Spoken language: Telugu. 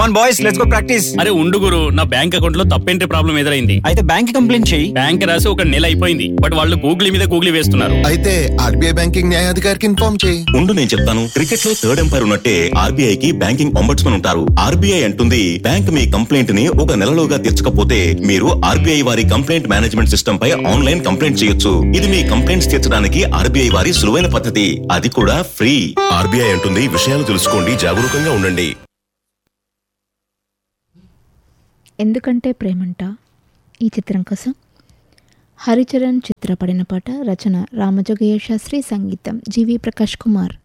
come on boys let's go practice అరే ఉండు గురు నా బ్యాంక్ అకౌంట్ లో తప్పేంటి ప్రాబ్లం ఎదురైంది అయితే బ్యాంక్ కంప్లైంట్ చెయ్యి బ్యాంక్ రాసి ఒక నెల అయిపోయింది బట్ వాళ్ళు గూగుల్ మీద గూగుల్ వేస్తున్నారు అయితే ఆర్బీఐ బ్యాంకింగ్ న్యాయాధికారికి ఇన్ఫార్మ్ చేయి ఉండు నేను చెప్తాను క్రికెట్ లో థర్డ్ ఎంపైర్ ఉన్నట్టే ఆర్బీఐ కి బ్యాంకింగ్ అంబడ్స్మన్ ఉంటారు ఆర్బీఐ అంటుంది బ్యాంక్ మీ కంప్లైంట్ ని ఒక నెలలోగా తీర్చకపోతే మీరు ఆర్బీఐ వారి కంప్లైంట్ మేనేజ్మెంట్ సిస్టమ్ పై ఆన్లైన్ కంప్లైంట్ చేయొచ్చు ఇది మీ కంప్లైంట్స్ తీర్చడానికి ఆర్బీఐ వారి సులువైన పద్ధతి అది కూడా ఫ్రీ ఆర్బీఐ అంటుంది విషయాలు తెలుసుకోండి జాగరూకంగా ఉండండి ఎందుకంటే ప్రేమంట ఈ చిత్రం కోసం హరిచరణ్ చిత్రపడిన పాట రచన రామజోగయ్య శాస్త్రి సంగీతం జీవి ప్రకాష్ కుమార్